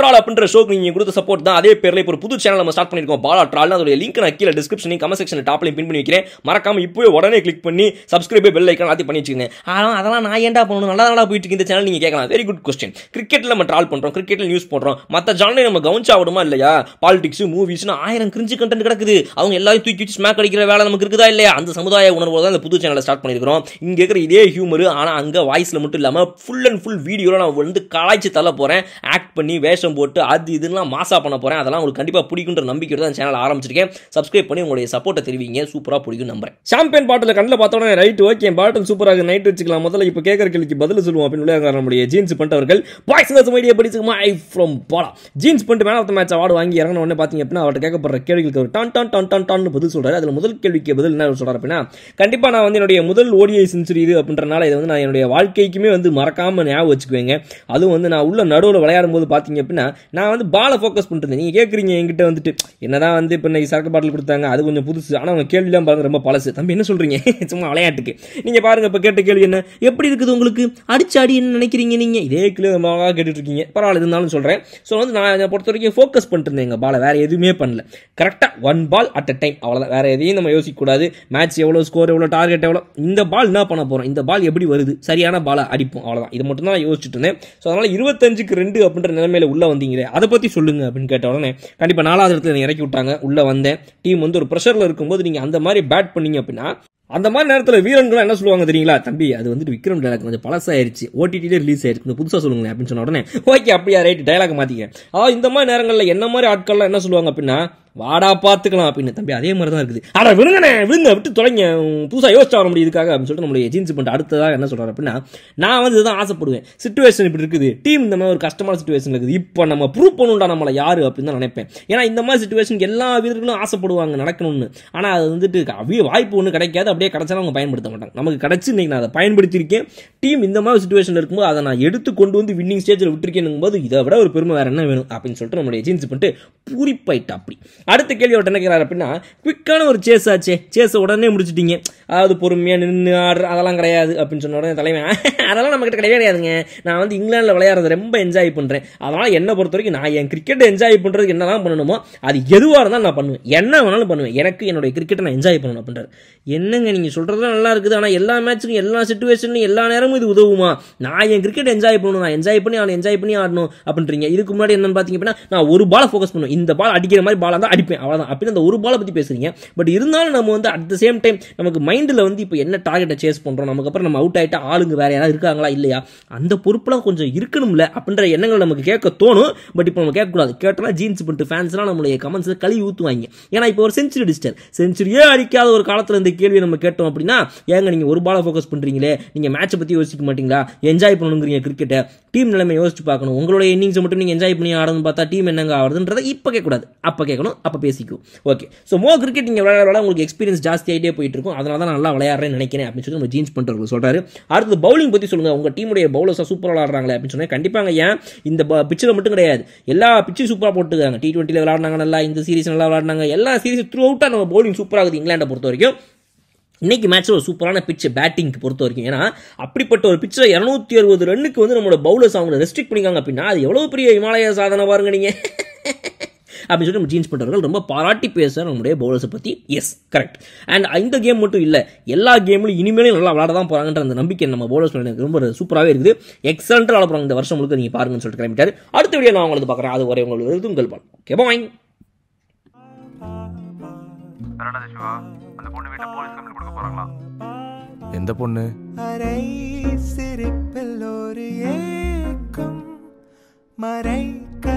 troll அப்படின்ற ஷோக்கு நீங்கள் கொடுத்த சப்போர்ட் தான் அதே பேரில் இப்போ ஒரு புது சேனல் நம்ம ஸ்டார்ட் பண்ணியிருக்கோம் பாலா ட்ரால் அதோட லிங்க் நான் கீழே டிஸ்கிரிப்ஷனையும் கமெண்ட் செக்ஷன் டாப்லையும் பின் பண்ணி வைக்கிறேன் மறக்காம இப்போவே உடனே கிளிக் பண்ணி சப்ஸ்கிரைபே பெல் ஐக்கான் ஆத்தி பண்ணி வச்சுக்கோங்க ஆனால் அதெல்லாம் நான் ஏன்டா பண்ணணும் நல்லா நல்லா போயிட்டு இருக்கு இந்த சேனல் நீங்கள் கேட்கலாம் வெரி குட் கொஸ்டின் கிரிக்கெட்டில் நம்ம ட்ரால் பண்ணுறோம் கிரிக்கெட்டில் நியூஸ் போடுறோம் மற்ற ஜானலை நம்ம கவனிச்சாவிடுமா இல்லையா பாலிடிக்ஸ் மூவிஸ்னு ஆயிரம் கிரிஞ்சு கண்டென்ட் கிடக்குது அவங்க எல்லாரும் தூக்கி வச்சு ஸ்மாக் அடிக்கிற வேலை நமக்கு இருக்குதா இல்லையா அந்த சமுதாய உணர்வோட தான் இந்த புது சேனலை ஸ்டார்ட் பண்ணியிருக்கிறோம் இங்கே இருக்கிற இதே ஹியூமர் ஆனால் அங்கே வாய்ஸில் மட்டும் இல்லாமல் ஃபுல் அண்ட் ஃபுல் வீடியோவில் நான் வந்து கலாய்ச்சி தள்ள போகிறேன் ஆக்ட் பண்ணி வேஷம் போட்டு அது இதெல்லாம் மாசா பண்ண போகிறேன் அதெல்லாம் உங்களுக்கு கண்டிப்பாக பிடிக்குன்ற நம்பிக்கையோட தான் சேனல் ஆரம்பிச்சிருக்கேன் சப்ஸ்கிரைப் பண்ணி உங்களுடைய சப்போர்ட்டை தெரிவிங்க சூப்பராக பிடிக்கும் நம்புறேன் சாம்பியன் பாட்டில் கண்ணில் பார்த்த உடனே ரைட் ஓகே பாட்டில் சூப்பராக நைட் வச்சுக்கலாம் முதல்ல இப்போ கேட்குற கேள்விக்கு பதில் சொல்லுவோம் அப்படின்னு விளையாடுற நம்முடைய ஜீன்ஸ் பண்ணிட்டவர்கள் பாய்ஸ் மீடியா படிச்சுக்குமா ஐ ஃப்ரம் பாலா ஜீன்ஸ் பண்ணிட்டு man of the match award வாங்கி இறங்கின உடனே பார்த்தீங்க அப்படின்னா அவர்கிட்ட கேட்கப்படுற கேள்விகளுக்கு ஒரு டான் டான் டான் டான் டான் பதில் சொல்றாரு அதில் முதல் கேள்விக்கு பதில் என்ன சொல்றாரு அப்படின்னா கண்டிப்பாக நான் வந்து என்னுடைய முதல் ஓடிஐ செஞ்சுரி இது அப்படின்றனால இதை வந்து நான் என்னுடைய வாழ்க்கைக்குமே வந்து மறக்காம ஞாபகம் வச்சுக்குவேங்க அதுவும் வந்து நான் உள்ள நடுவில் விளையாடும் போது பார்த்தீங்க அப்படின்னா நான் வந்து பாலை ஃபோக்கஸ் பண்ணிட்டு நீங்கள் கேட்குறீங்க என்கிட்ட வந்துட்டு என்னதான் வந்து இப்போ இன்னைக்கு சரக்கு பாட்டில் கொடுத்தாங்க அது கொஞ்சம் புதுசு ஆனால் அவங்க கேள்விலாம் பாருங்க ரொம்ப பழசு தம்பி என்ன சொல்றீங்க சும்மா விளையாட்டுக்கு நீங்கள் பாருங்க இப்போ கேட்ட கேள்வி என்ன எப்படி இருக்குது உங்களுக்கு அடிச்சு அடி என்ன நினைக்கிறீங்க நீங்கள் இதே கிலோ ரொம்ப கேட்டுட்டு இருக்கீங்க பரவாயில்ல இருந்தாலும் சொல்கிறேன் ஸோ வந்து நான் என்னை பொறுத்த வரைக்கும் ஃபோக்கஸ் பண்ணிட்டு இருந்தேன் எங்கள் பாலை வேறு எதுவுமே பண்ணல கரெக்டாக one ball at a time அவ்வளோதான் வேறு எதையும் நம்ம யோசிக்கக்கூடாது மேட்ச் எவ்வளோ ஸ்கோர் எவ்வளோ டார்கெட் எவ்வளோ இந்த பால் என்ன பண்ண போகிறோம் இந்த பால் எப்படி வருது சரியான பாலை அடிப்போம் அவ்வளோதான் இது மட்டும் தான் யோசிச்சுட்டு இருந்தேன் ஸோ அதனால் இருபத்தஞ்சுக்கு ரெண்டு அப்படின்ற நிலைமையில உள்ளே வந்தீங்களே அதை பற்றி சொல்லுங்க அப்படின்னு கேட்ட உடனே கண்டிப்பாக நாலாவது இடத்துல என்னை இறக்கி விட்டாங்க உள்ளே வந்தேன் டீம் வந்து ஒரு ப்ரெஷரில் இருக்கும்போது நீங்கள் அந்த மாதிரி பேட் பண்ணீங்க அப்படின்னா அந்த மாதிரி நேரத்தில் வீரன்கள் என்ன சொல்லுவாங்க தெரியுங்களா தம்பி அது வந்துட்டு விக்ரம் டைலாக் கொஞ்சம் பழசாயிருச்சு ஓடிடிலே ரிலீஸ் ஆயிருக்கு கொஞ்சம் புதுசாக சொல்லுங்களேன் அப்படின்னு சொன்ன உடனே ஓகே அப்படியா ரைட் டைலாக் மாற்றிக்க அதாவது இந்த மாதிரி நேரங்களில் என்ன மாதிரி ஆட்கள்லாம் என்ன சொல்லுவாங்க அப்படின்னா வாடா பார்த்துக்கலாம் அப்படின்னு தம்பி அதே மாதிரி தான் இருக்குது ஆனா விடுங்கண்ணே விடுங்க விட்டு தொலைங்க புதுசாக யோசிச்சு வர முடியும் இதுக்காக அப்படின்னு சொல்லிட்டு நம்மளுடைய ஜீன்ஸ் பண்ணிட்டு அடுத்ததாக என்ன சொல்றாரு அப்படின்னா நான் வந்து இதுதான் ஆசைப்படுவேன் சுச்சுவேஷன் இப்படி இருக்குது டீம் இந்த மாதிரி ஒரு கஷ்டமான சுச்சுவேஷன் இருக்குது இப்போ நம்ம ப்ரூவ் பண்ணுண்டா நம்மளை யாரு அப்படின்னு தான் நினைப்பேன் ஏன்னா இந்த மாதிரி சுச்சுவேஷனுக்கு எல்லா வீரர்களும் ஆசைப்படுவாங்க நடக்கணும்னு ஆனால் அது வந்துட்டு அவ்விய வாய்ப்பு ஒன்று கிடைக்காது அப்படியே கிடைச்சாலும் அவங்க பயன்படுத்த மாட்டாங்க நமக்கு கிடைச்சு இன்னைக்கு நான் அதை பயன்படுத்தியிருக்கேன் டீம் இந்த மாதிரி சுச்சுவேஷன் இருக்கும்போது அதை நான் எடுத்து கொண்டு வந்து வின்னிங் ஸ்டேஜில் விட்டுருக்கேன் போது இதை விட ஒரு பெருமை வேற என்ன வேணும் அப்படின்னு சொல்லிட்டு நம்மளுடைய ஜீன்ஸ் பண்ணிட்டு பூரிப்பாயிட்டா அப்படி அடுத்த கேள்வி அவர் என்ன கேட்கிறாரு அப்படின்னா குவிக்கான ஒரு சேஸ் ஆச்சே சேஸை உடனே முடிச்சிட்டீங்க அதாவது பொறுமையாக நின்று ஆடுற அதெல்லாம் கிடையாது அப்படின்னு சொன்ன உடனே தலைவன் அதெல்லாம் நம்மகிட்ட கிடையவே கிடையாதுங்க நான் வந்து இங்கிலாந்தில் விளையாடுறத ரொம்ப என்ஜாய் பண்ணுறேன் அதனால் என்னை பொறுத்த வரைக்கும் நான் என் கிரிக்கெட்டை என்ஜாய் பண்ணுறதுக்கு என்னதான் பண்ணணுமோ அது எதுவாக இருந்தாலும் நான் பண்ணுவேன் என்ன வேணாலும் பண்ணுவேன் எனக்கு என்னுடைய கிரிக்கெட்டை நான் என்ஜாய் பண்ணணும் அப்படின்றாரு என்னங்க நீங்கள் சொல்கிறது நல்லா இருக்குது ஆனால் எல்லா மேட்ச்சுக்கும் எல்லா சுச்சுவேஷன்லையும் எல்லா நேரமும் இது உதவுமா நான் என் கிரிக்கெட் என்ஜாய் பண்ணணும் நான் என்ஜாய் பண்ணி அவனை என்ஜாய் பண்ணி ஆடணும் அப்படின்றீங்க இதுக்கு முன்னாடி என்னன்னு பார்த்தீங்க அப்படின்னா நான் ஒரு பாலை ஃபோக்கஸ் பண்ணுவேன் இந்த பால் அடிக்கிற மாதிரி பாலாக தான் அடிப்பேன் அவ்வளோதான் அப்படின்னு அந்த ஒரு பாலை பற்றி பேசுறீங்க பட் இருந்தாலும் நம்ம வந்து அட் த சேம் டைம் நமக்கு மைண்டில் வந்து இப்போ என்ன டார்கெட்டை சேஸ் பண்ணுறோம் நமக்கு அப்புறம் நம்ம அவுட் ஆகிட்டா ஆளுங்க வேறு யாராவது இருக்காங்களா இல்லையா அந்த பொறுப்புலாம் கொஞ்சம் இருக்கணும்ல அப்படின்ற எண்ணங்கள் நமக்கு கேட்க தோணும் பட் இப்போ நம்ம கேட்கக்கூடாது கேட்டோம்னா ஜீன்ஸ் பண்ணிட்டு ஃபேன்ஸ்லாம் நம்மளுடைய கமெண்ட்ஸில் கழுவி ஊற்றுவாங்க ஏன்னா இப்போ ஒரு செஞ்சுரி டிஸ்டர் செஞ்சுரியே அடிக்காத ஒரு காலத்தில் இந்த கேள்வியை நம்ம கேட்டோம் அப்படின்னா ஏங்க நீங்கள் ஒரு பாலை ஃபோக்கஸ் பண்ணுறீங்களே நீங்கள் மேட்சை பற்றி யோசிக்க மாட்டீங்களா என்ஜாய் பண்ணணுங்கிறீங்க கிரிக்கெட்டை டீம் நிலைமை யோசிச்சு பார்க்கணும் உங்களுடைய இன்னிங்ஸை மட்டும் நீங்கள் என்ஜாய் பண்ணி ஆடணும்னு பார்த்தா டீம் என்னங்க ஆடுதுன்றதை இப்போ கேட்கக்கூடாது அப்போ கேட்கணும் அப்போ பேசிக்கும் ஓகே ஸோ மோ கிரிக்கெட் நீங்கள் விளையாட விளையாட உங்களுக்கு எக்ஸ்பீரியன்ஸ் ஜாஸ்தி ஆகிட்டே போயிட்டு இருக்கும் அதனால தான் நான் நல்லா விளையாடுறேன்னு நினைக்கிறேன் அப்படின்னு சொல்லி நம்ம ஜீன்ஸ் பண்ணுறவங்க சொல்கிறாரு அடுத்து பவுலிங் பற்றி சொல்லுங்கள் உங்கள் டீமுடைய பவுலர்ஸாக சூப்பராக விளாடுறாங்களே அப்படின்னு சொன்னால் கண்டிப்பாங்க ஏன் இந்த பிச்சில் மட்டும் கிடையாது எல்லா பிச்சும் சூப்பராக போட்டுருக்காங்க டி டுவெண்ட்டியில் விளாட்னாங்க நல்லா இந்த சீரிஸ் நல்லா விளாட்னாங்க எல்லா சீரிஸ் த்ரூ அவுட்டாக நம்ம பவுலிங் சூப்பராக இருக்குது இங்கிலாண்டை பொறுத்த வரைக்கும் இன்னைக்கு மேட்ச்சில் ஒரு சூப்பரான பிச்சு பேட்டிங்க்கு பொறுத்த வரைக்கும் ஏன்னா அப்படிப்பட்ட ஒரு பிச்சில் இரநூத்தி அறுபது ரன்னுக்கு வந்து நம்மளோட பவுலர்ஸ் அவங்க ரெஸ்ட்ரிக்ட் பண்ணிக்காங்க அப்படின்னா அது எவ்வளோ பெரிய இமாலய சாதனை பாருங்க நீங்கள் அப்படின்னு சொல்லி நம்ம ஜீன்ஸ் பண்ணுறவர்கள் ரொம்ப பாராட்டி பேசுகிற நம்முடைய பவுலர்ஸை பற்றி எஸ் கரெக்ட் அண்ட் இந்த கேம் மட்டும் இல்லை எல்லா கேம்லையும் இனிமேலும் நல்லா விளாட தான் போகிறாங்கன்ற அந்த நம்பிக்கை நம்ம பவுலர்ஸ் எனக்கு ரொம்ப சூப்பராகவே இருக்குது எக்ஸலண்ட்டாக விளாட போகிறாங்க இந்த வருஷம் முழுக்க நீங்கள் பாருங்கன்னு சொல்லிட்டு கிளம்பிட்டாரு அடுத்த வீடியோ நான் உங்களுக்கு பார்க்குறேன் அது வரை உங்களுக்கு உங்கள் பால் ஓகே பாய் என்னடா சிவா அந்த பொண்ணு வீட்டை போலீஸ் கம்ப்ளைண்ட் கொடுக்க போறாங்களா எந்த பொண்ணு அரை சிரிப்பில் ஒரு ஏக்கம் மறைக்க